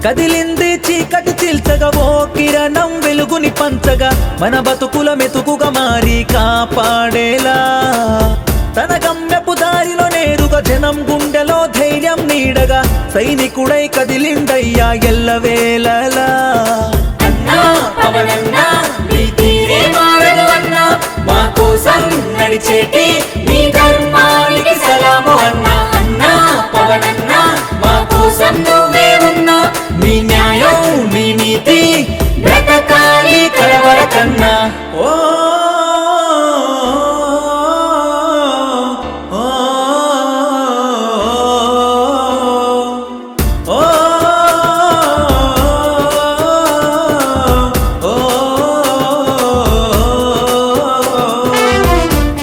కదిలింది చీకటి చీల్చగా ఓ కిరణం వెలుగుని పంచగా మన బతుకుల మెతుకుగా మారి కాపాడేలా తన గమ్యపు దారిలో నేరుగా జనం గుండెలో ధైర్యం నీడగా సైనికుడై కదిలిండయ్యా ఎల్లవేళలా అన్నా పవనన్నా నీ తీరే మారదు అన్నా మా కోసం నడిచేటి నీ ధర్మానికి సలాము అన్నా అన్నా పవనన్నా మా కోసం నువ్వే ఉన్నా నీ న్యాయం నీ నీతి బ్రతకాలి కలవర కన్నా ఓ ఓ ఓ ఓ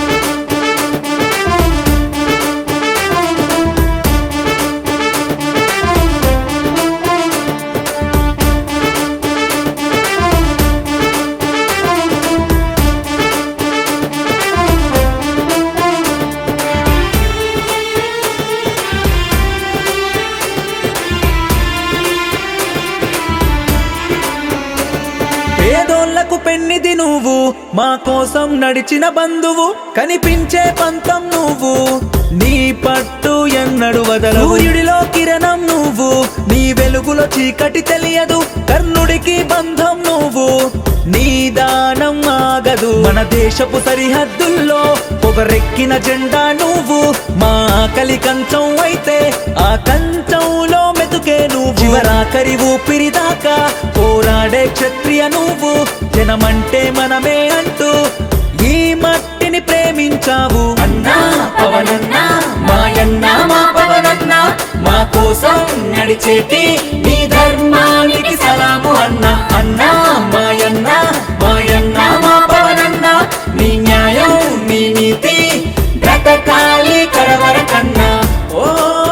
పేదోళ్లకు పెన్నిది నువ్వు మా కోసం నడిచిన బంధువు కనిపించే పంతం నువ్వు నీ పట్టు ఎన్నడు వదల సూర్యుడిలో కిరణం నువ్వు నీ వెలుగులో చీకటి తెలియదు కర్ణుడికి బంధం నువ్వు నీ దానం ఆగదు మన దేశపు సరిహద్దుల్లో పొగరెక్కిన జెండా నువ్వు మా ఆకలి కంచం అయితే ఆ కంచంలో మెతుకే నువ్వు చివరాఖరి ఊపిరి దాకా పోరాడే క్షత్రియ నువ్వు జనమంటే మనమే అంటూ ఈ మట్టిని ప్రేమించావు అన్నా పవనన్నా మాయన్నా మా పవనన్నా మా కోసం నడిచేటి నీ ధర్మానికి సలాము అన్నా అన్నా మాయన్నా మాయన్నా మా పవనన్నా నీ న్యాయం నీ నీతి బ్రతకాలి కడవర కన్నా ఓ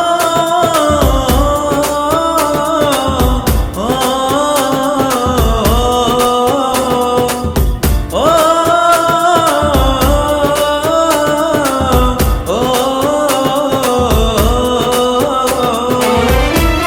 ఓ ఓ ఓ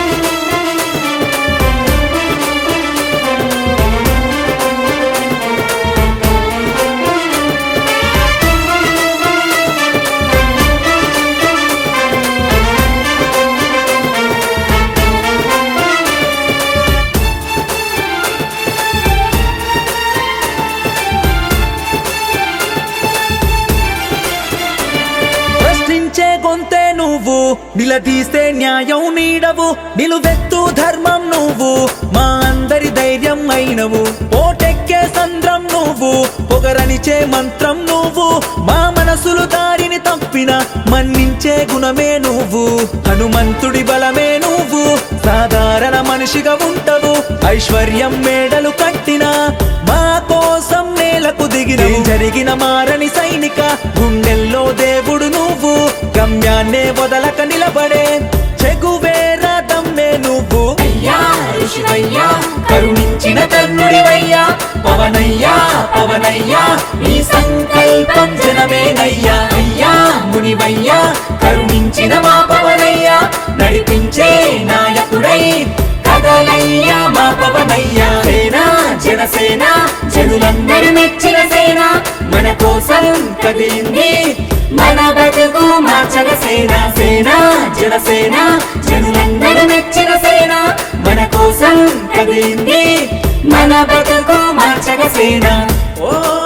ప్రశ్నించే గొంతే నువ్వు నిలదీసే న్యాయం నీడవు నిలువెత్తు ధర్మం నువ్వు మా అందరి ధైర్యం అయినవు ఓటెక్కే సంద్రం నువ్వు పొగరనిచే మంత్రం నువ్వు మా మనసులు దారిని తప్పిన మన్నించే గుణమే నువ్వు హనుమంతుడి బలమే నువ్వు సాధారణ మనిషిగా ఉంటవు ఐశ్వర్యం మేడలు కట్టిన మా కోసం నేలకు దిగిన జరిగిన మారని సైనిక గుండెల్లో దేవుడు నువ్వు గమ్యాన్నే వదలక నిలబడే చెగువేరా దమ్మే నువ్వు అయ్యా ఋషివయ్యా కరుణించిన కర్ణుడివయ్యా పవనయ్యా పవనయ్యా నీ సంకల్పం జనమేనయ్యా అయ్యా మునివయ్యా కరుణించిన మా పవనయ్యా నడిపించే నాయకుడై కదలయ్యా మా పవనయ్యా సేన జనసేన జనులందరూ మెచ్చిన సేన మన కోసం కదిలింది మన బతుకు మార్చగ సేన సేన జనసేన జనులందరూ మెచ్చిన సేన మన కోసం కదిలింది మన బతుకు మార్చగ సేన ఓ